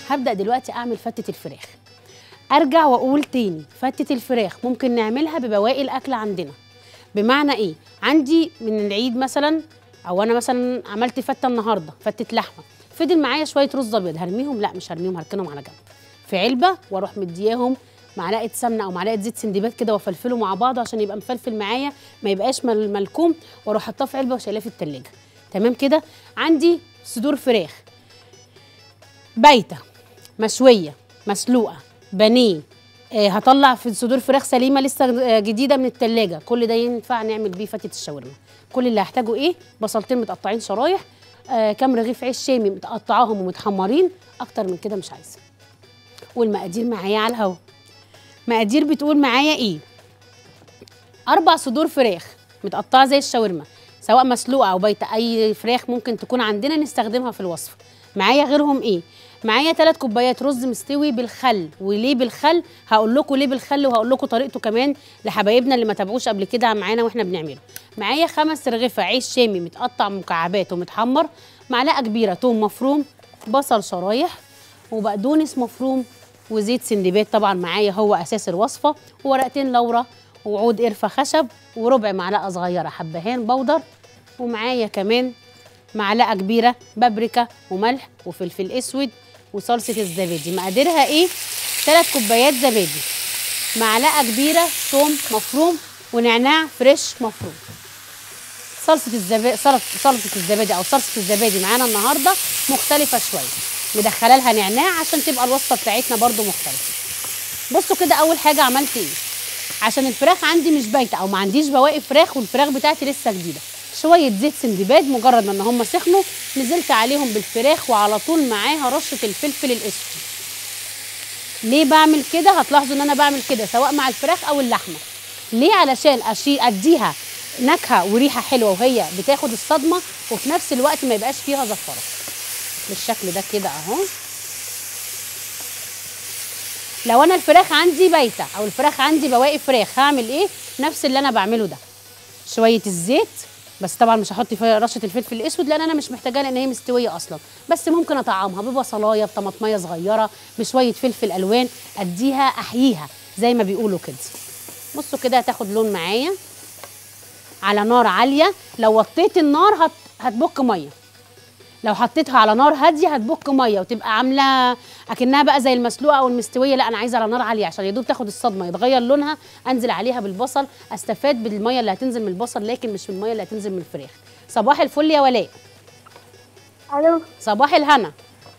هبدا دلوقتي اعمل فتة الفراخ ارجع واقول تاني فتة الفراخ ممكن نعملها ببواقي الاكل عندنا بمعنى ايه عندي من العيد مثلا او انا مثلا عملت فته النهارده فته لحمه فضل معايا شويه رز ابيض هرميهم لا مش هرميهم هركنهم على جنب في علبه واروح مدياهم معلقه سمنه او معلقه زيت سندباد كده وافلفله مع بعض عشان يبقى مفلفل معايا ما يبقاش مل- ملكوم واروح حاطاه في علبه وشايلاه في التلاجة تمام كده عندي صدور فراخ بايته مشويه مسلوقه بانيه آه هطلع في صدور فراخ سليمه لسه آه، جديده من التلاجة كل ده ينفع نعمل بيه فتة الشاورما كل اللي هحتاجه ايه بصلتين متقطعين شرايح آه كام رغيف عيش شامي متقطعاهم ومتحمرين اكتر من كده مش عايزه والمقادير معايا على الهوا مقادير بتقول معايا ايه اربع صدور فراخ متقطعه زي الشاورما سواء مسلوقه او بايته اي فراخ ممكن تكون عندنا نستخدمها في الوصفه معايا غيرهم ايه معايا ثلاث كوبايات رز مستوي بالخل وليه بالخل هقول لكم ليه بالخل وهقول لكم طريقته كمان لحبايبنا اللي ما تابعوش قبل كده معانا واحنا بنعمله معايا خمس رغيفه عيش شامي متقطع مكعبات ومتحمر معلقه كبيره توم مفروم بصل شرايح وبقدونس مفروم وزيت سندباد طبعا معايا هو اساس الوصفه وورقتين لورا وعود قرفه خشب وربع معلقه صغيره حبهان بودر ومعايا كمان معلقه كبيره بابريكا وملح وفلفل اسود وصلصه الزبادي مقاديرها ايه ثلاث كوبايات زبادي معلقه كبيره ثوم مفروم ونعناع فريش مفروم صلصه الزبادي سلطه الزبادي او صلصه الزبادي معانا النهارده مختلفه شويه مدخله لها نعناع عشان تبقى الوصفه بتاعتنا برده مختلفه بصوا كده اول حاجه عملت ايه عشان الفراخ عندي مش بايته او ما عنديش بواقي فراخ والفراخ بتاعتي لسه جديده شويه زيت سندباد مجرد ما ان هم سخنوا نزلت عليهم بالفراخ وعلى طول معاها رشه الفلفل الاسود ليه بعمل كده هتلاحظوا ان انا بعمل كده سواء مع الفراخ او اللحمه ليه علشان أشي اديها نكهه وريحه حلوه وهي بتاخد الصدمه وفي نفس الوقت ما يبقاش فيها زفره بالشكل ده كده اهو لو انا الفراخ عندي بايته او الفراخ عندي بواقي فراخ هعمل ايه نفس اللي انا بعمله ده شويه الزيت بس طبعا مش هحط فيها رشه الفلفل الاسود لان انا مش محتاجاها لان هي مستويه اصلا بس ممكن اطعمها ببصلايه بطماطميه صغيره بشويه فلفل الوان اديها احييها زي ما بيقولوا كده بصوا كده هتاخد لون معايا على نار عاليه لو وطيت النار هت... هتبك ميه لو حطيتها على نار هاديه هتبك ميه وتبقى عامله اكنها بقى زي المسلوقه او المستويه لا انا عايزه على نار عاليه عشان يدوب تاخد الصدمه يتغير لونها انزل عليها بالبصل استفاد بالميه اللي هتنزل من البصل لكن مش من الميه اللي هتنزل من الفراخ صباح الفل يا ولاء الو صباح الهنا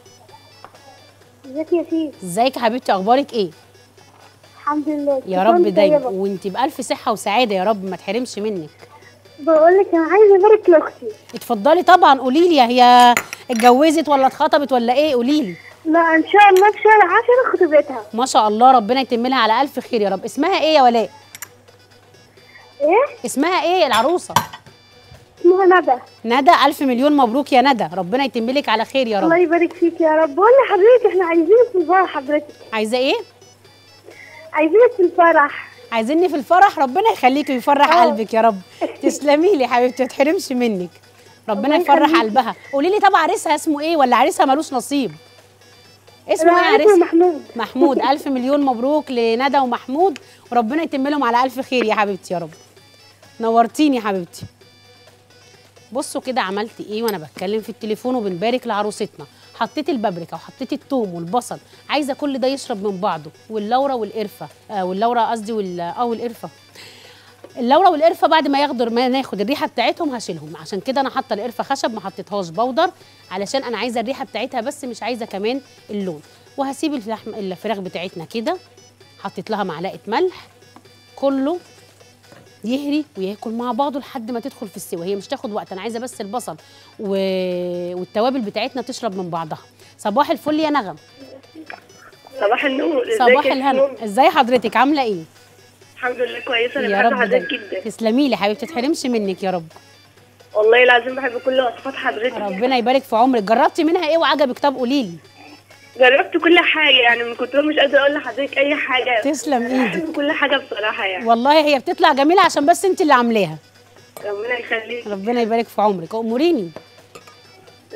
ازيك يا سيف ازيك يا حبيبتي اخبارك ايه الحمد لله يا كنت رب دايما طيبة. وانت بالف صحه وسعاده يا رب ما تحرمش منك بقول لك انا عايزه ابارك لاختي اتفضلي طبعا قولي لي هي اتجوزت ولا اتخطبت ولا ايه قولي لي لا ان شاء الله في شهر 10 خطوبتها ما شاء الله ربنا يتم لها على الف خير يا رب اسمها ايه يا ولاء ايه اسمها ايه العروسه اسمها ندى ندى الف مليون مبروك يا ندى ربنا يتم لك على خير يا الله رب يبارك فيك يا رب بقول لحضرتك احنا عايزينك في الفرح حضرتك عايزه ايه عايزينك في الفرح عايزيني في الفرح ربنا يخليكي ويفرح آه. قلبك يا رب تسلمي لي حبيبتي ما تحرمش منك ربنا الله يفرح يخليكي. قلبها قولي لي طب عريسها اسمه ايه ولا عريسها ملوش نصيب اسمه ايه لا، عريسها محمود محمود الف مليون مبروك لندى ومحمود وربنا يتم لهم على الف خير يا حبيبتي يا رب نورتيني يا حبيبتي بصوا كده عملت ايه وانا بتكلم في التليفون وبنبارك لعروستنا حطيت البابريكا وحطيت الثوم والبصل عايزه كل ده يشرب من بعضه واللورا والقرفه آه واللورا قصدي وال اه والقرفه اللورا والقرفه بعد ما ياخدوا ما ناخد الريحه بتاعتهم هشيلهم عشان كده انا حاطه القرفه خشب ما حطيتهاش بودر علشان انا عايزه الريحه بتاعتها بس مش عايزه كمان اللون وهسيب اللحم الفراخ بتاعتنا كده حطيت لها معلقه ملح كله يهري وياكل مع بعضه لحد ما تدخل في السوا هي مش تاخد وقت انا عايزه بس البصل و... والتوابل بتاعتنا تشرب من بعضها صباح الفل يا نغم صباح النور ازيك صباح يا الهنا نور؟ ازاي حضرتك عامله ايه الحمد لله كويسه انا يا بحب رب حضرتك دايما جدا تسلمي لي حبيبتي تحرمش منك يا رب والله العظيم بحب كل وصفات حضرتك ربنا يبارك في عمرك جربتي منها ايه وعجبك طب قولي لي جربت كل حاجه يعني من كتر مش قادره اقول لحضرتك اي حاجه تسلم ايدك بحب كل حاجه بصراحه يعني والله هي بتطلع جميله عشان بس انت اللي عاملاها ربنا يخليك ربنا يبارك في عمرك اموريني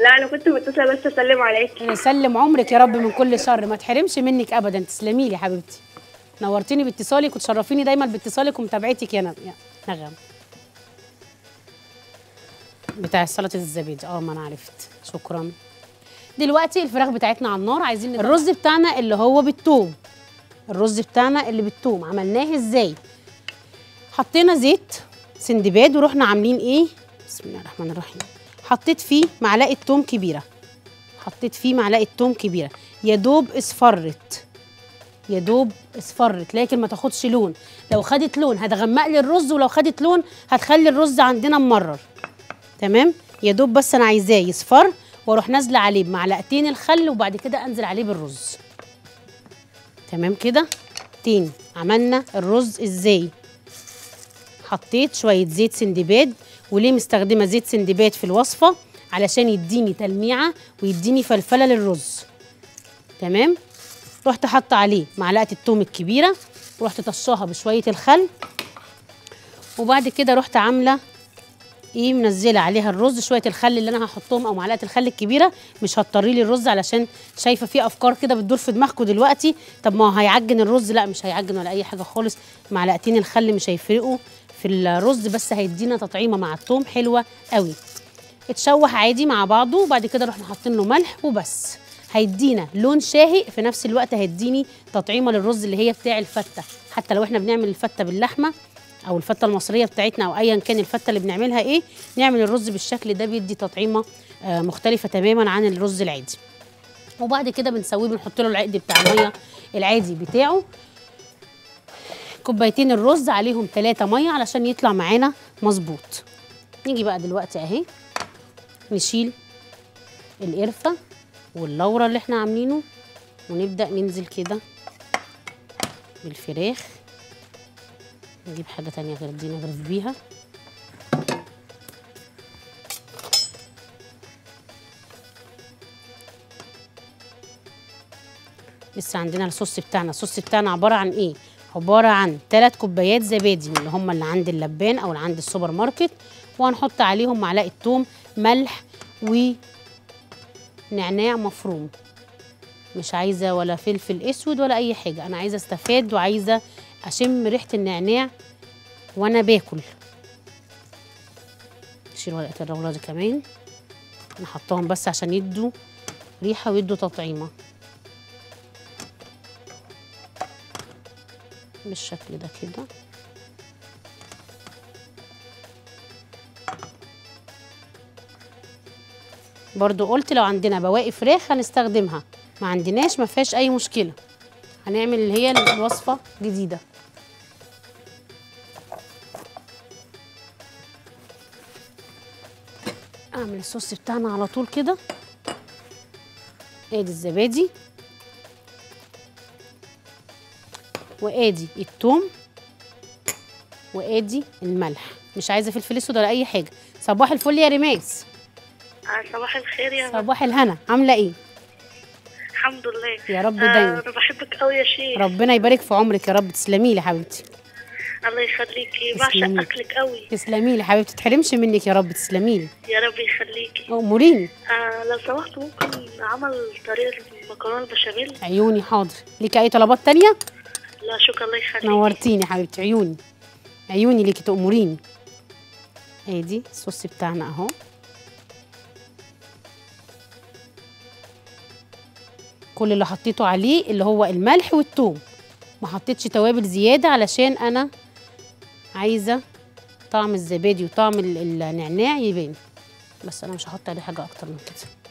لا انا كنت متصله بس اسلم عليك يسلم عمرك يا رب من كل شر ما تحرمش منك ابدا تسلمي لي حبيبتي نورتيني باتصالك وتشرفيني دايما باتصالك ومتابعتك يا نغ- يا نغم بتاع سلطه الزبادي اه ما انا عرفت شكرا دلوقتي الفراخ بتاعتنا على النار عايزين نطلع. الرز بتاعنا اللي هو بالثوم الرز بتاعنا اللي بالثوم عملناه ازاي حطينا زيت سندباد ورحنا عاملين ايه بسم الله الرحمن الرحيم حطيت فيه معلقه توم كبيره حطيت فيه معلقه توم كبيره يا دوب اصفرت يا دوب اصفرت لكن ما تاخدش لون لو خدت لون هتغمق لي الرز ولو خدت لون هتخلي الرز عندنا ممرر تمام يا دوب بس انا عايزاه يصفر واروح نازله عليه بمعلقتين الخل وبعد كده انزل عليه بالرز تمام كده تاني عملنا الرز ازاي حطيت شويه زيت سندباد وليه مستخدمه زيت سندباد في الوصفه علشان يديني تلميعه ويديني فلفله للرز تمام رحت حاطه عليه معلقه التوم الكبيره ورحت طشاها بشويه الخل وبعد كده رحت عامله ايه منزله عليها الرز شويه الخل اللي انا هحطهم او معلقه الخل الكبيره مش هتطري لي الرز علشان شايفه في افكار كده بتدور في دماغكم دلوقتي طب ما هو هيعجن الرز لا مش هيعجن ولا اي حاجه خالص معلقتين الخل مش هيفرقوا في الرز بس هيدينا تطعيمه مع الثوم حلوه قوي اتشوح عادي مع بعضه وبعد كده رحنا حاطين له ملح وبس هيدينا لون شاهق في نفس الوقت هيديني تطعيمه للرز اللي هي بتاع الفته حتى لو احنا بنعمل الفته باللحمه او الفته المصريه بتاعتنا او ايا كان الفته اللي بنعملها ايه نعمل الرز بالشكل ده بيدي تطعيمه آه، مختلفه تماما عن الرز العادي وبعد كده بنسويه بنحط له العقد بتاع الميه العادي بتاعه كوبايتين الرز عليهم ثلاثة ميه علشان يطلع معانا مظبوط نيجي بقى دلوقتي اهي نشيل القرفه واللورة اللي احنا عاملينه ونبدأ ننزل كده بالفراخ نجيب حاجة تانية غير دي نغرف بيها لسه عندنا الصوص بتاعنا الصوص بتاعنا عبارة عن ايه عبارة عن ثلاث كوبايات زبادي من اللي هم اللي عند اللبان او اللي عند السوبر ماركت وهنحط عليهم معلقة توم ملح ونعناع مفروم مش عايزة ولا فلفل اسود ولا اي حاجة انا عايزة استفاد وعايزة اشم ريحة النعناع وانا باكل نشيل ورقة الرولة دي كمان نحطهم بس عشان يدوا ريحة ويدوا تطعيمة بالشكل ده كده برضو قلت لو عندنا بواقي فراخ هنستخدمها ما عندناش ما فيهاش اي مشكله هنعمل اللي هي الوصفه جديده اعمل الصوص بتاعنا على طول كده ادي الزبادي وادي الثوم وادي الملح مش عايزه فلفل اسود ولا اي حاجه صباح الفل يا ريماس آه صباح الخير يا رب. صباح الهنا عامله ايه الحمد لله يا رب آه دايما. انا بحبك قوي يا شيخ ربنا يبارك في عمرك يا رب تسلمي لي حبيبتي الله يخليكي تسلمي. بعشق اكلك قوي تسلمي لي حبيبتي تحرمش منك يا رب تسلمي لي يا رب يخليكي اموريني آه لو سمحت ممكن عمل طريقه المكرونه البشاميل عيوني حاضر ليكي اي طلبات تانية لا شكرا الله يخليكي نورتيني حبيبتي عيوني عيوني ليكي تأمريني ادي الصوص بتاعنا اهو كل اللي حطيته عليه اللي هو الملح والثوم ما حطيتش توابل زياده علشان انا عايزه طعم الزبادي وطعم ال- النعناع يبان بس انا مش هحط عليه حاجه اكتر من كده